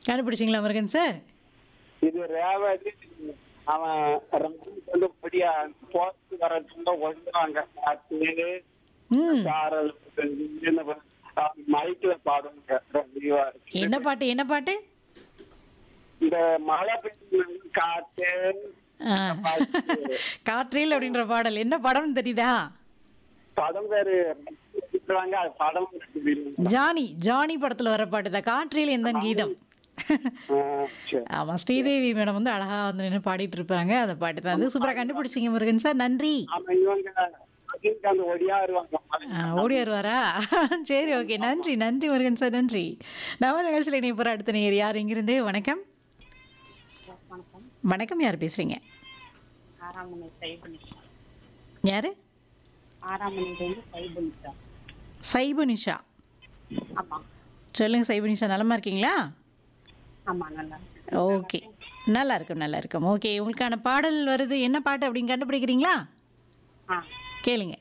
கண்டுபிடிச்சிங்களா Murugan sir இது ரேவதி அவன் ரமேஷ் வந்து படியா போஸ்ட் வரதுக்கு ஒழுங்குறாங்க அது ம் சாரல் மைக்ல பாடுங்க ரவிவா. என்ன பாட்டு என்ன பாட்டு இந்த மழை பெய்யும் காத்து ஆ. காற்றில் அப்படின்ற பாடல் என்ன படம்னு தெரியுதா படம் பேரு சொல்றாங்க அது படம் தெரியும். ஜானி ஜானி படத்துல வர பாட்டு தான் காற்றில் எந்த கீதம் ஆ, சரி. ஆமா ஸ்ரீதேவி மேடம் வந்து அழகா வந்து நின்று பாடிட்டு இருப்பாங்க அந்த பாட்டு தான் வந்து சூப்பரா கண்டுபிடிச்சிங்க முருகன் சார் நன்றி ஆமா இவங்க ரஜினிகாந்த் ஒடியா வருவாங்க ஆ, ஓடி வருவாரா சரி ஓகே நன்றி நன்றி முருகன் சார் நன்றி நம்ம நிகழ்ச்சியில் இணைய போகிற அடுத்த நேர் யார் இங்கிருந்து வணக்கம் வணக்கம் யார் பேசுறீங்க ஆறாம் மணி சைபனிஷா யாரு ஆறாம் மணிலேருந்து சைபனிஷா சைபு நிஷா ஆமாம் சொல்லுங்க சைபு நிஷா நலமா இருக்கீங்களா ஆமாம் நல்லா இருக்கு. ஓகே நல்லா இருக்கும் நல்லா இருக்கும் ஓகே உங்களுக்கான பாடல் வருது என்ன பாட்டு அப்படின்னு கண்டுபிடிக்கிறீங்களா ஆ கேளுங்க